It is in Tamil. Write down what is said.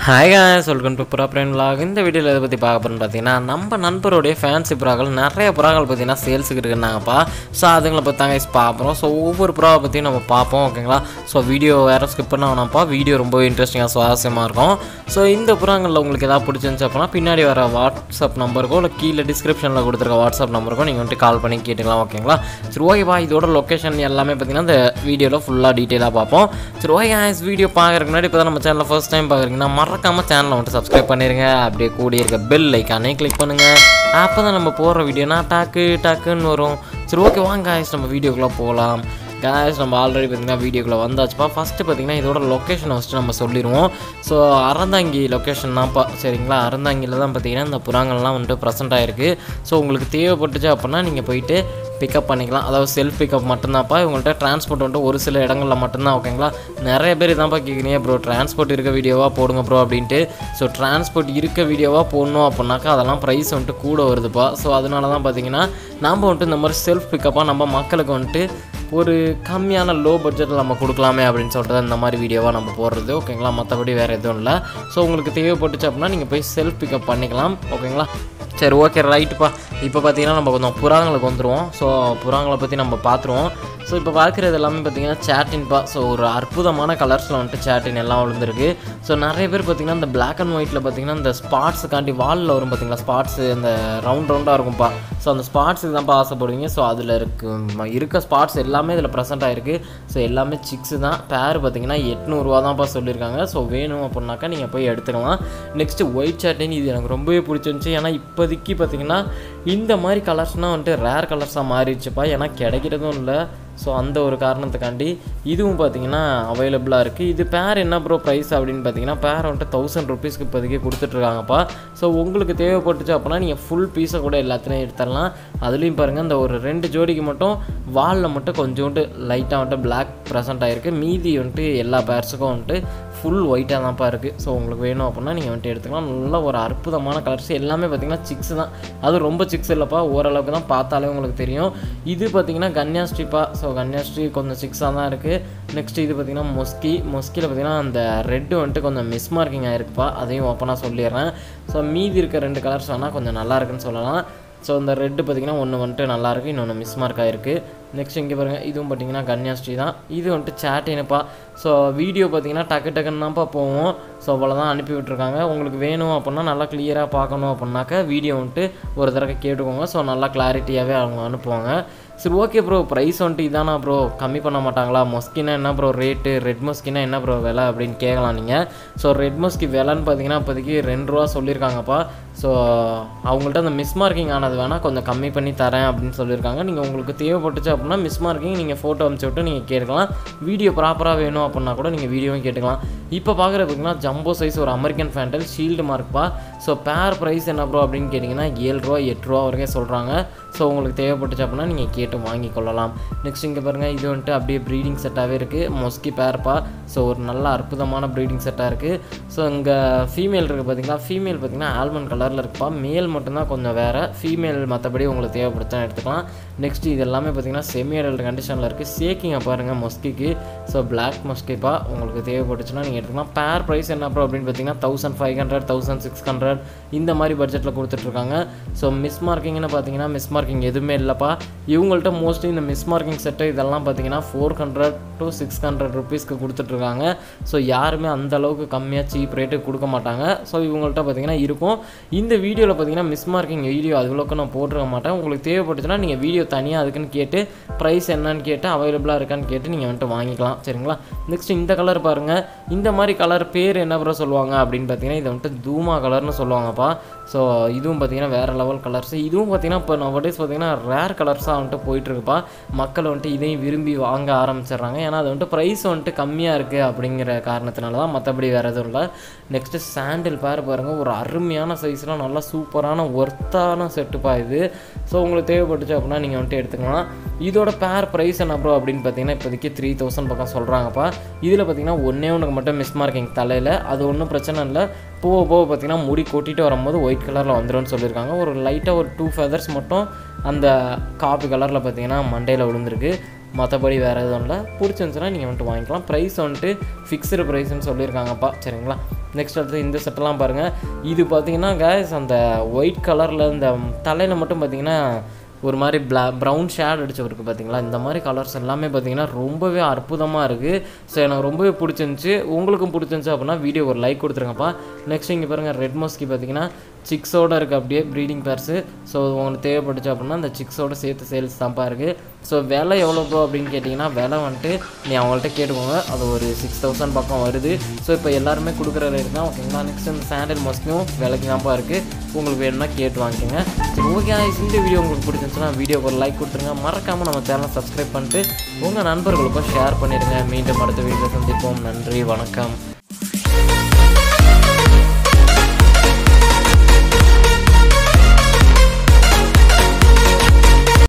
ஹாய் guys வெல்கம் டு புறா பிரைன் vlog இந்த வீடியோவில் எதை பற்றி பார்க்க போகிறோம்னு பார்த்தீங்கன்னா நம்ம நண்பருடைய ஃபேன்சி புறாக்கள் நிறைய புறாக்கள் பார்த்தீங்கன்னா சேல்ஸுக்கு இருக்குன்னாங்கப்பா ஸோ அதுங்களை பற்றி தாங்க பார்க்குறோம் ஸோ ஒவ்வொரு புறாவை பற்றியும் நம்ம பார்ப்போம் ஓகேங்களா ஸோ வீடியோ வேறு ஸ்கிப் பண்ண வேணாம்ப்பா வீடியோ ரொம்ப இன்ட்ரெஸ்டிங்காக சுவாரஸ்யமாக இருக்கும் ஸோ இந்த புறாங்களில் உங்களுக்கு எதாவது பிடிச்சிருந்துச்சு அப்படின்னா பின்னாடி வர வாட்ஸ்அப் நம்பருக்கோ இல்லை கீழே டிஸ்கிரிப்ஷனில் கொடுத்துருக்க வாட்ஸ்அப் நம்பருக்கோ நீங்கள் வந்துட்டு கால் பண்ணி கேட்டுக்கலாம் ஓகேங்களா சரி ஓகேப்பா இதோட லொக்கேஷன் எல்லாமே பார்த்தீங்கன்னா இந்த வீடியோவில் ஃபுல்லாக டீட்டெயிலாக பார்ப்போம் சரி ஓகே guys வீடியோ பார்க்குறதுக்கு முன்னாடி இப்போ தான் நம்ம சேனலில் ஃபர்ஸ்ட் டைம் பார்க்குறீங்கன்னா மறக்காமல் சேனலை வந்துட்டு சப்ஸ்கிரைப் பண்ணிடுங்க அப்படியே கூடி இருக்க பெல் ஐக்கானே கிளிக் பண்ணுங்கள் அப்போ தான் நம்ம போடுற வீடியோனா டாக்கு டாக்குன்னு வரும் சரி ஓகே வாங்க guys நம்ம வீடியோக்குள்ளே போகலாம் guys நம்ம ஆல்ரெடி பார்த்தீங்கன்னா வீடியோக்குள்ளே வந்தாச்சுப்பா ஃபஸ்ட்டு பார்த்தீங்கன்னா இதோட லொக்கேஷனை ஃபஸ்ட்டு நம்ம சொல்லிடுவோம் ஸோ அறந்தாங்கி லொக்கேஷன் தான்ப்பா சரிங்களா அறந்தாங்கியில் தான் பார்த்தீங்கன்னா இந்த புறாங்கள்லாம் வந்துட்டு ப்ரெசென்ட் ஆகிருக்கு ஸோ உங்களுக்கு தேவைப்பட்டுச்சு அப்படின்னா நீங்கள் போயிட்டு பிக்கப் பண்ணிக்கலாம் அதாவது செல்ஃப் பிக்கப் மட்டும்தான்ப்பா இவங்கள்ட்ட டிரான்ஸ்போர்ட் வந்துட்டு ஒரு சில இடங்களில் மட்டும்தான் ஓகேங்களா நிறைய பேர் இதான்ப்பா கேட்குறீங்க ப்ரோ டிரான்ஸ்போர்ட் இருக்க வீடியோவாக போடுங்க ப்ரோ அப்படின்ட்டு ஸோ டிரான்ஸ்போர்ட் இருக்க வீடியோவாக போடணும் அப்படின்னாக்கா அதெல்லாம் ப்ரைஸ் வந்துட்டு கூட வருதுப்பா ஸோ அதனால தான் பார்த்தீங்கன்னா நம்ம வந்துட்டு இந்த மாதிரி செல்ஃப் பிக்கப்பாக நம்ம மக்களுக்கு வந்துட்டு ஒரு கம்மியான லோ பட்ஜெட்டில் நம்ம கொடுக்கலாமே அப்படின்னு சொல்லிட்டு தான் இந்த மாதிரி வீடியோவாக நம்ம போடுறது ஓகேங்களா மற்றபடி வேறு எதுவும் இல்லை ஸோ உங்களுக்கு தேவைப்பட்டுச்சு அப்படின்னா நீங்கள் போய் செல்ஃப் பிக்கப் பண்ணிக்கலாம் ஓகேங்களா சரி ஓகே ரைட்டுப்பா இப்போ பார்த்தீங்கன்னா நம்ம கொஞ்சம் புறாங்களுக்கு வந்துடுவோம் ஸோ புறாங்களை பற்றி நம்ம பார்த்துருவோம் ஸோ இப்போ பார்க்குறது எல்லாமே பார்த்தீங்கன்னா சேட்டின்பா ஸோ ஒரு அற்புதமான கலர்ஸில் வந்துட்டு சேட்டின் எல்லாம் விழுந்திருக்கு ஸோ நிறைய பேர் பார்த்தீங்கன்னா இந்த பிளாக் அண்ட் ஒயிட்டில் பார்த்தீங்கன்னா இந்த ஸ்பாட்ஸுக்காண்டி வாலில் வரும் பார்த்தீங்களா ஸ்பாட்ஸு இந்த ரவுண்ட் ரவுண்டாக இருக்கும்ப்பா ஸோ அந்த ஸ்பாட்ஸுக்கு தான்ப்பா ஆசைப்படுவீங்க ஸோ அதில் இருக்கு ம- இருக்க ஸ்பாட்ஸ் எல்லாமே இதில் ப்ரெசென்ட் ஆகிருக்கு ஸோ எல்லாமே சிக்ஸு தான் பேர் பார்த்தீங்கன்னா எட்நூறுவா தான்ப்பா சொல்லியிருக்காங்க ஸோ வேணும் அப்படின்னாக்கா நீங்கள் போய் எடுத்துக்கலாம் நெக்ஸ்ட்டு ஒயிட் சேட்டின் இது எனக்கு ரொம்பவே பிடிச்சிருந்துச்சி ஏன்னா இப்போதைக்கு பார்த்தீங்கன்னா இந்த மாதிரி கலர்ஸ்னால் வந்துட்டு ரேர் கலர்ஸாக மாறிடுச்சுப்பா ஏன்னா கிடைக்கிறதும் இல்லை ஸோ அந்த ஒரு காரணத்துக்காண்டி இதுவும் பார்த்தீங்கன்னா அவைலபிளாக இருக்குது இது பேர் என்ன ப்ரோ ப்ரைஸ் அப்படின்னு பார்த்தீங்கன்னா பேர் வந்துட்டு தௌசண்ட் ருபீஸ்க்கு இப்போதைக்கு கொடுத்துட்ருக்காங்கப்பா ஸோ உங்களுக்கு தேவைப்பட்டுச்சு அப்படின்னா நீங்கள் ஃபுல் பீஸை கூட எல்லாத்துலேயும் எடுத்துடலாம் அதுலேயும் பாருங்கள் இந்த ஒரு ரெண்டு ஜோடிக்கு மட்டும் வாலில் மட்டும் கொஞ்சோண்டு லைட்டாக வந்துட்டு பிளாக் ப்ரெசென்ட் ஆகிருக்கு மீதி வந்துட்டு எல்லா பேர்ஸுக்கும் வந்துட்டு ஃபுல் ஒயிட்டாக தான்ப்பா இருக்குது ஸோ உங்களுக்கு வேணும் அப்படின்னா நீங்கள் வந்துட்டு எடுத்துக்கலாம் நல்ல ஒரு அற்புதமான கலர்ஸ் எல்லாமே பார்த்தீங்கன்னா சிக்ஸ் தான் அது ரொம்ப சிக்ஸ் இல்லைப்பா ஓரளவுக்கு தான் பார்த்தாலே உங்களுக்கு தெரியும் இது பார்த்தீங்கன்னா கன்னியாஸ்ட்ரிப்பா ஸோ கன்னியாஸ்ட்ரி கொஞ்சம் சிக்ஸாக தான் இருக்குது நெக்ஸ்ட் இது பார்த்தீங்கன்னா மொஸ்கி மொஸ்கியில் பார்த்தீங்கன்னா அந்த ரெட்டு வந்துட்டு கொஞ்சம் மிஸ் மார்க்கிங் ஆயிருக்குப்பா அதையும் ஓப்பனாக சொல்லிடுறேன் ஸோ மீதி இருக்க ரெண்டு கலர்ஸ் வேணால் கொஞ்சம் நல்லா இருக்குன்னு சொல்லலாம் ஸோ இந்த ரெட்டு பார்த்தீங்கன்னா ஒன்று வந்துட்டு நல்லாயிருக்கு இன்னொன்று மிஸ் மார்க் ஆயிருக்கு நெக்ஸ்ட் இங்கே பாருங்கள் இதுவும் பார்த்தீங்கன்னா கன்னியாஸ்ட்ரி தான் இது வந்துட்டு சேட்டினுப்பா ஸோ வீடியோ பார்த்தீங்கன்னா டக்கு டக்குன்னு தான்ப்பா போவோம் ஸோ அவ்வளோதான் அனுப்பி விட்ருக்காங்க உங்களுக்கு வேணும் அப்படின்னா நல்லா கிளியராக பார்க்கணும் அப்படின்னாக்கா வீடியோ வந்துட்டு ஒரு தடவை கேட்டுக்கோங்க ஸோ நல்லா கிளாரிட்டியாகவே அவங்க அனுப்புவாங்க சரி ஓகே ப்ரோ ப்ரைஸ் வந்துட்டு இதானா ப்ரோ கம்மி பண்ண மாட்டாங்களா மொஸ்கினா என்ன ப்ரோ ரேட்டு ரெட் மொஸ்கினா என்ன ப்ரோ விலை அப்படின்னு கேட்கலாம் நீங்கள் ஸோ ரெட் மொஸ்கி விலைன்னு பார்த்தீங்கன்னா இப்போதைக்கு ரெண்டு ரூபா சொல்லியிருக்காங்கப்பா ஸோ அவங்கள்ட்ட அந்த மிஸ் மார்க்கிங் ஆனது வேணால் கொஞ்சம் கம்மி பண்ணி தரேன் அப்படின்னு சொல்லியிருக்காங்க நீங்கள் உங்களுக்கு தேவைப்பட்டுச்சு அப்படின்னா மிஸ் மார்க்கிங் நீங்கள் ஃபோட்டோ அனுப்பிச்சு விட்டு நீங்கள் கேட்கலாம் வீடியோ ப்ராப்பராக வேணும் அப்படின்னா கூட நீங்கள் வீடியோவும் கேட்டுக்கலாம் இப்போ பார்க்குறது பார்த்தீங்கன்னா ஜம்போ சைஸ் ஒரு அமெரிக்கன் ஃபேண்டல் ஷீல்டு மார்க்ப்பா ஸோ பேர் ப்ரைஸ் என்ன ப்ரோ அப்படின்னு கேட்டிங்கன்னா ஏழு ரூபா எட்டு ரூபா வரைக்கும் சொல்கிறாங்க ஸோ உங்களுக்கு தேவைப்பட்டுச்சு அப்படின்னா நீங்கள் கேட்டு வாங்கி கொள்ளலாம் நெக்ஸ்ட் இங்கே பாருங்கள் இது வந்துட்டு அப்படியே ப்ரீடிங் செட்டாகவே இருக்குது மொஸ்கி பேர்ப்பா ஸோ ஒரு நல்ல அற்புதமான ப்ரீடிங் செட்டாக இருக்குது ஸோ இங்கே ஃபீமேல் இருக்குது பார்த்தீங்களா ஃபீமேல் பார்த்தீங்கன்னா ஆல்மண்ட் கலரில் இருக்குப்பா மேல் மட்டும்தான் கொஞ்சம் வேறு ஃபீமேல் மற்றபடி உங்களுக்கு தேவைப்படுத்தா எடுத்துக்கலாம் நெக்ஸ்ட் இது எல்லாமே பார்த்தீங்கன்னா செமி அடல்ட் கண்டிஷனில் இருக்குது சேக்கிங்கை பாருங்கள் மொஸ்கிக்கு ஸோ பிளாக் மொஸ்கிப்பா உங்களுக்கு தேவைப்பட்டுச்சுன்னா நீங்கள் எடுத்துக்கலாம் பேர் ப்ரைஸ் என்ன ப்ரோ அப்படின்னு பார்த்தீங்கன்னா thousand five hundred thousand six hundred இந்த மாதிரி பட்ஜெட்டில் கொடுத்துட்ருக்காங்க ஸோ மிஸ் மார்க்கிங்னு பார்த்தீங்கன்னா மிஸ் மார்க்கிங் எதுவுமே இல்லைப்பா இவங்கள்ட்ட மோஸ்ட்லி இந்த மிஸ் மார்க்கிங் செட்டு இதெல்லாம் பார்த்தீங்கன்னா four hundred to six hundred ருபீஸ்க்கு கொடுத்துட்ருக்காங்க ஸோ யாருமே அந்த அளவுக்கு கம்மியாக சீப் ரேட்டுக்கு கொடுக்க மாட்டாங்க ஸோ இவங்கள்ட்ட பார்த்தீங்கன்னா இருக்கும் இந்த வீடியோவில் பார்த்தீங்கன்னா மிஸ் மார்க்கிங் வீடியோ அதுவுக்கு நான் போட்டிருக்க மாட்டேன் உங்களுக்கு தேவைப்பட்டுச்சுன்னா நீங்கள் வீடியோ தனியாக அதுக்குன்னு கேட்டு ப்ரைஸ் என்னன்னு கேட்டு அவைலபிளாக இருக்கான்னு கேட்டு நீங்கள் வந்துட்டு வாங்கிக்கலாம் சரிங்களா நெக்ஸ்ட் இந்த கலர் பாருங்கள் இந்த மாதிரி கலர் பேர் என்ன ப்ரோ சொல்லுவாங்க அப்படின்னு பார்த்தீங்கன்னா இதை வந்துட்டு தூமா கலர்னு சொல்லுவாங்கப்பா ஸோ இதுவும் பார்த்தீங்கன்னா வேறு லெவல் கலர்ஸ் இதுவும் பார்த்தீங்கன்னா இப்போ நவடேஸ் பார்த்தீங்கன்னா ரேர் கலர்ஸாக வந்துட்டு போயிட்டுருக்குப்பா மக்கள் வந்துட்டு இதையும் விரும்பி வாங்க ஆரம்பிச்சிடுறாங்க ஏன்னா அது வந்துட்டு ப்ரைஸ் வந்துட்டு கம்மியாக இருக்குது அப்படிங்கிற காரணத்தினால தான் மற்றபடி வேறு எதுவும் இல்லை நெக்ஸ்ட்டு சாண்டில் பேர் பாருங்கள் ஒரு அருமையான சைஸில் நல்லா சூப்பரான ஒர்த்தான செட்டுப்பா இது ஸோ உங்களுக்கு தேவைப்பட்டுச்சு அப்படின்னா நீங்கள் வந்துட்டு எடுத்துக்கலாம் இதோட பேர் ப்ரைஸ் என்ன ப்ரோ அப்படின்னு பார்த்தீங்கன்னா இப்போதைக்கு த்ரீ தௌசண்ட் பக்கம் சொல்கிறாங்கப்பா இதில் பார்த்தீங்கன்னா ஒன்றே ஒன்றுக்கு மட்டும் மிஸ் மார்க்கிங் தலையில் அது ஒன்றும் பிரச்சனை இல்லை போக போக பார்த்தீங்கன்னா முடி கொட்டிட்டு வரும்போது ஒயிட் கலரில் வந்துரும்னு சொல்லியிருக்காங்க ஒரு லைட்டாக ஒரு டூ ஃபெதர்ஸ் மட்டும் அந்த காப்பி கலரில் பார்த்தீங்கன்னா மண்டையில் விழுந்திருக்கு மற்றபடி வேறு எதுவும் இல்லை பிடிச்சிருந்துச்சுன்னா நீங்கள் வந்துட்டு வாங்கிக்கலாம் ப்ரைஸ் வந்துட்டு ஃபிக்ஸ்டு ப்ரைஸ்னு சொல்லியிருக்காங்கப்பா சரிங்களா நெக்ஸ்ட் அடுத்து இந்த செட்டெல்லாம் பாருங்கள் இது பார்த்தீங்கன்னா கேஸ் அந்த ஒயிட் கலரில் இந்த தலையில் மட்டும் பார்த்தீங்கன்னா ஒரு மாதிரி பிளா ப்ரௌன் ஷேட் அடிச்சவருக்கு பார்த்தீங்களா இந்த மாதிரி கலர்ஸ் எல்லாமே பார்த்தீங்கன்னா ரொம்பவே அற்புதமாக இருக்குது ஸோ எனக்கு ரொம்பவே பிடிச்சிருந்துச்சி உங்களுக்கும் பிடிச்சிருந்துச்சு அப்படின்னா வீடியோ ஒரு லைக் கொடுத்துருங்கப்பா நெக்ஸ்ட் இங்கே பாருங்கள் ரெட் மோஸ்கி பார்த்தீங்கன்னா சிக்ஸோட இருக்குது அப்படியே ப்ரீடிங் பேர்ஸு ஸோ உங்களுக்கு தேவைப்பட்டுச்சு அப்படின்னா அந்த சிக்ஸோட சேர்த்து சேல்ஸ் தான்ப்பா இருக்குது ஸோ விலை எவ்வளோ ப்ரோ அப்படின்னு கேட்டிங்கன்னா விலை வந்துட்டு நீ அவங்கள்ட்ட கேட்டுக்கோங்க அது ஒரு சிக்ஸ் தௌசண்ட் பக்கம் வருது ஸோ இப்போ எல்லாருமே கொடுக்குற ரேட் தான் ஓகேங்களா நெக்ஸ்ட் இந்த சாண்டில் மஸ்க்கும் விலைக்கு தான்ப்பா இருக்குது உங்களுக்கு வேணும்னா கேட்டு வாங்கிக்கோங்க சரி ஓகே இந்த வீடியோ உங்களுக்கு பிடிச்சிருந்துச்சுன்னா வீடியோக்கு ஒரு லைக் கொடுத்துருங்க மறக்காமல் நம்ம சேனலை சப்ஸ்கிரைப் பண்ணிட்டு உங்கள் நண்பர்களுக்கும் ஷேர் பண்ணிடுங்க மீண்டும் அடுத்த வீடியோ சந்திப்போம் நன்றி வணக்கம்